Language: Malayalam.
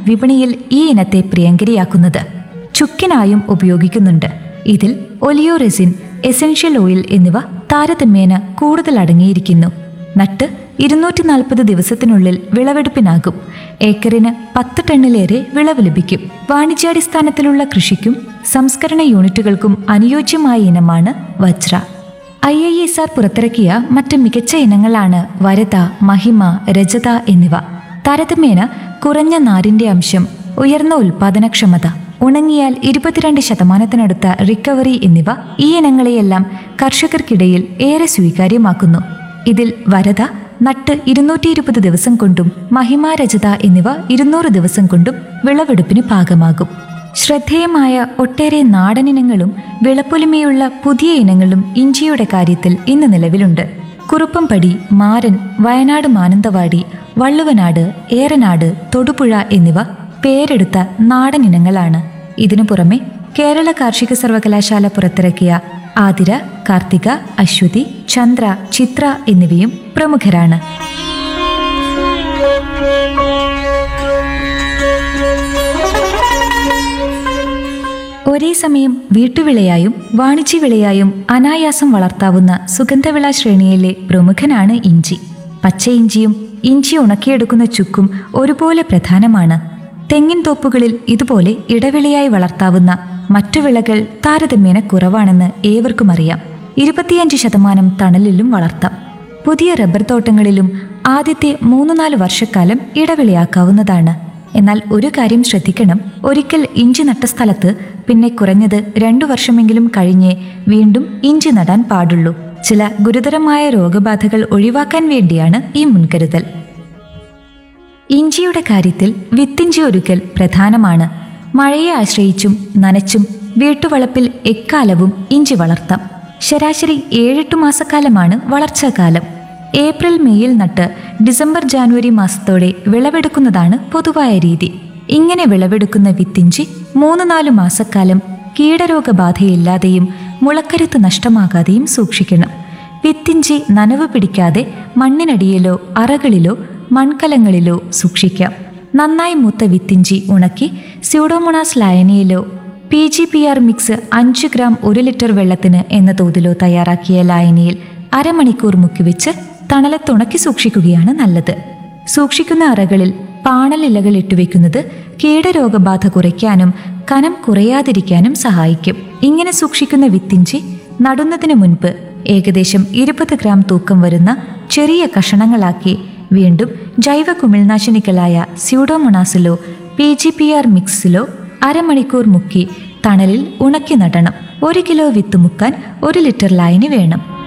വിപണിയിൽ ഈ ഇനത്തെ പ്രിയങ്കരിയാക്കുന്നത് ചുക്കിനായും ഉപയോഗിക്കുന്നുണ്ട് ഇതിൽ ഒലിയോ റെസിൻ എസൻഷ്യൽ ഓയിൽ എന്നിവ താരതമ്യേന കൂടുതൽ അടങ്ങിയിരിക്കുന്നു നട്ട് ഇരുന്നൂറ്റി നാൽപ്പത് ദിവസത്തിനുള്ളിൽ വിളവെടുപ്പിനാകും ഏക്കറിന് പത്ത് ടണ്ണിലേറെ വിളവ് ലഭിക്കും വാണിജ്യാടിസ്ഥാനത്തിലുള്ള കൃഷിക്കും സംസ്കരണ യൂണിറ്റുകൾക്കും അനുയോജ്യമായ ഇനമാണ് Vajra I I S R പുറത്തിറക്കിയ മറ്റ് മികച്ച ഇനങ്ങളാണ് വരത മഹിമ രജത എന്നിവ താരതമ്യേന കുറഞ്ഞ നാരിന്റെ അംശം ഉയർന്ന ഉൽപാദനക്ഷമത ഉണങ്ങിയാൽ ഇരുപത്തിരണ്ട് ശതമാനത്തിനടുത്ത റിക്കവറി എന്നിവ ഈ ഇനങ്ങളെയെല്ലാം കർഷകർക്കിടയിൽ ഏറെ സ്വീകാര്യമാക്കുന്നു ഇതിൽ വരത നട്ട് ഇരുന്നൂറ്റി ഇരുപത് ദിവസം കൊണ്ടും മഹിമ രജത എന്നിവ ഇരുന്നൂറ് ദിവസം കൊണ്ടും വിളവെടുപ്പിന് പാകമാകും ശ്രദ്ധേയമായ ഒട്ടേറെ നാടനിനങ്ങളും വിളപ്പൊലിമയുള്ള പുതിയ ഇനങ്ങളും ഇഞ്ചിയുടെ കാര്യത്തിൽ ഇന്ന് നിലവിലുണ്ട് കുറുപ്പംപടി മാരൻ വയനാട് മാനന്തവാടി വള്ളുവനാട് ഏറനാട് തൊടുപുഴ എന്നിവ പേരെടുത്ത നാടൻ ഇനങ്ങളാണ് ഇതിനു പുറമെ കേരള കാർഷിക സർവകലാശാല പുറത്തിറക്കിയ ആതിര കാർത്തിക അശ്വതി ചന്ദ്ര ചിത്ര എന്നിവയും പ്രമുഖരാണ് ഒരേ സമയം വീട്ടുവിളയായും വാണിജ്യവിളയായും അനായാസം വളർത്താവുന്ന സുഗന്ധവിള ശ്രേണിയിലെ പ്രമുഖനാണ് ഇഞ്ചി പച്ച ഇഞ്ചിയും ഇഞ്ചി ഉണക്കിയെടുക്കുന്ന ചുക്കും ഒരുപോലെ പ്രധാനമാണ് തെങ്ങിൻ തോപ്പുകളിൽ ഇതുപോലെ ഇടവിളയായി വളർത്താവുന്ന മറ്റു വിളകൾ താരതമ്യേന കുറവാണെന്ന് ഏവർക്കും അറിയാം ഇരുപത്തിയഞ്ച് ശതമാനം തണലിലും വളർത്താം പുതിയ റബ്ബർ തോട്ടങ്ങളിലും ആദ്യത്തെ മൂന്ന് നാല് വർഷക്കാലം ഇടവിളയാക്കാവുന്നതാണ് എന്നാൽ ഒരു കാര്യം ശ്രദ്ധിക്കണം ഒരിക്കൽ ഇഞ്ചി നട്ട സ്ഥലത്ത് പിന്നെ കുറഞ്ഞത് രണ്ടു വർഷമെങ്കിലും കഴിഞ്ഞേ വീണ്ടും ഇഞ്ചി നടാൻ പാടുള്ളൂ ചില ഗുരുതരമായ രോഗബാധകൾ ഒഴിവാക്കാൻ വേണ്ടിയാണ് ഈ മുൻകരുതൽ ഇഞ്ചിയുടെ കാര്യത്തിൽ വിത്തിഞ്ചി ഒരുക്കൽ പ്രധാനമാണ് മഴയെ ആശ്രയിച്ചും നനച്ചും വീട്ടുവളപ്പിൽ എക്കാലവും ഇഞ്ചി വളർത്താം ശരാശരി ഏഴെട്ടു മാസക്കാലമാണ് വളർച്ചാകാലം ഏപ്രിൽ മെയ്യിൽ നട്ട് ഡിസംബർ ജാനുവരി മാസത്തോടെ വിളവെടുക്കുന്നതാണ് പൊതുവായ രീതി ഇങ്ങനെ വിളവെടുക്കുന്ന വിത്തിഞ്ചി മൂന്ന് നാല് മാസക്കാലം കീടരോഗബാധയില്ലാതെയും മുളക്കരുത്ത് നഷ്ടമാകാതെയും സൂക്ഷിക്കണം വിത്തിഞ്ചി നനവ് പിടിക്കാതെ മണ്ണിനടിയിലോ അറകളിലോ മൺകലങ്ങളിലോ സൂക്ഷിക്കാം നന്നായി മൂത്ത വിത്തിഞ്ചി ഉണക്കി സ്യൂഡോമോണാസ് ലായനിയിലോ P G P R mix അഞ്ച് ഗ്രാം ഒരു ലിറ്റർ വെള്ളത്തിന് എന്ന തോതിലോ തയ്യാറാക്കിയ ലായനിയിൽ അരമണിക്കൂർ മുക്കിവെച്ച് തണലത്തുണക്കി സൂക്ഷിക്കുകയാണ് നല്ലത് സൂക്ഷിക്കുന്ന അറകളിൽ പാണലിലകൾ ഇട്ടുവെക്കുന്നത് കീടരോഗബാധ കുറയ്ക്കാനും കനം കുറയാതിരിക്കാനും സഹായിക്കും ഇങ്ങനെ സൂക്ഷിക്കുന്ന വിത്തിഞ്ചി നടുന്നതിന് മുൻപ് ഏകദേശം ഇരുപത് ഗ്രാം തൂക്കം വരുന്ന ചെറിയ കഷണങ്ങളാക്കി വീണ്ടും ജൈവ കുമിൾനാശിനികളായ സ്യൂഡോമൊണാസിലോ പി ജി പി ആർ മിക്സിലോ അരമണിക്കൂർ മുക്കി തണലിൽ ഉണക്കി നടണം ഒരു കിലോ വിത്ത് മുക്കാൻ ഒരു ലിറ്റർ ലായനി വേണം